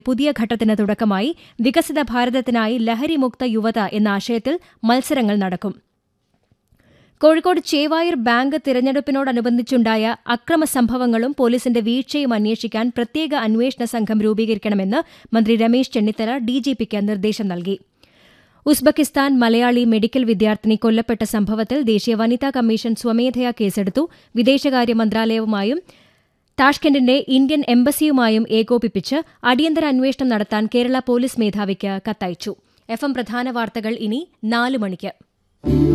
പുതിയ ഘട്ടത്തിന് തുടക്കമായി വികസിത ഭാരതത്തിനായി ലഹരിമുക്ത യുവത എന്ന ആശയത്തിൽ മത്സരങ്ങൾ നടക്കും കോഴിക്കോട് ചേവായൂർ ബാങ്ക് തിരഞ്ഞെടുപ്പിനോടനുബന്ധിച്ചുണ്ടായ അക്രമ സംഭവങ്ങളും പോലീസിന്റെ വീഴ്ചയും അന്വേഷിക്കാൻ പ്രത്യേക അന്വേഷണ സംഘം രൂപീകരിക്കണമെന്ന് മന്ത്രി രമേശ് ചെന്നിത്തല ഡിജിപിക്ക് നിർദ്ദേശം നൽകി ഉസ്ബെക്കിസ്ഥാൻ മലയാളി മെഡിക്കൽ വിദ്യാർത്ഥിനി കൊല്ലപ്പെട്ട സംഭവത്തിൽ ദേശീയ വനിതാ കമ്മീഷൻ സ്വമേധയാ കേസെടുത്തു വിദേശകാര്യ മന്ത്രാലയവുമായും താഷ്കെൻഡിന്റെ ഇന്ത്യൻ എംബസിയുമായും ഏകോപിപ്പിച്ച് അടിയന്തര അന്വേഷണം നടത്താൻ കേരള പോലീസ് മേധാവിക്ക് കത്തയച്ചു എഫ് എം പ്രധാന വാർത്തകൾ ഇനി നാല് മണിക്ക്